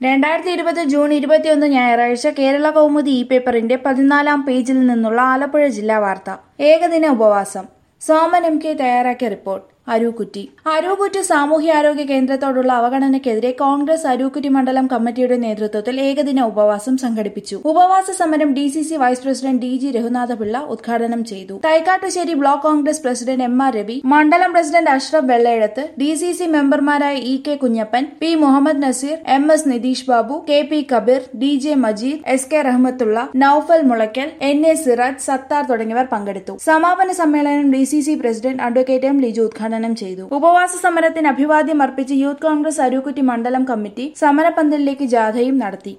രണ്ടായിരത്തി ഇരുപത് ജൂൺ ഇരുപത്തിയൊന്ന് ഞായറാഴ്ച കേരള കൗമുദി ഇ പേപ്പറിന്റെ പതിനാലാം പേജിൽ നിന്നുള്ള ആലപ്പുഴ ജില്ലാ വാർത്ത ഏകദിന ഉപവാസം സോമൻ എം കെ തയ്യാറാക്കിയ റിപ്പോർട്ട് അരൂക്കുറ്റി അരൂക്കുറ്റി സാമൂഹ്യാരോഗ്യ കേന്ദ്രത്തോടുള്ള അവഗണനയ്ക്കെതിരെ കോൺഗ്രസ് അരൂക്കുറ്റി മണ്ഡലം കമ്മിറ്റിയുടെ നേതൃത്വത്തിൽ ഏകദിന ഉപവാസം സംഘടിപ്പിച്ചു ഉപവാസ സമരം D C C vice president D G Raghunathapillai ഉദ്ഘാടനം ചെയ്തു Thykkattussery block Congress president M R Ravi മണ്ഡലം president Ashraf Vellayezhuthu D C C മെമ്പർമാരായ E K Kunjappan P Muhammad Nazeer M S Nitheesh Babu K P Kabeer D J Majeed S K Rahmathulla Noufal Mulakkal N A Siraj Sathar തുടങ്ങിയവർ പങ്കെടുത്തു സമാപന സമ്മേളനം D C C president advocate M Liju ഉദ്ഘാടനം ചെയ്തു ഉപവാസ സമരത്തിന് അഭിവാദ്യം അർപ്പിച്ച് യൂത്ത് കോൺഗ്രസ് അരൂക്കുറ്റി മണ്ഡലം കമ്മിറ്റി സമരപന്തലിലേക്ക് ജാഥയും നടത്തി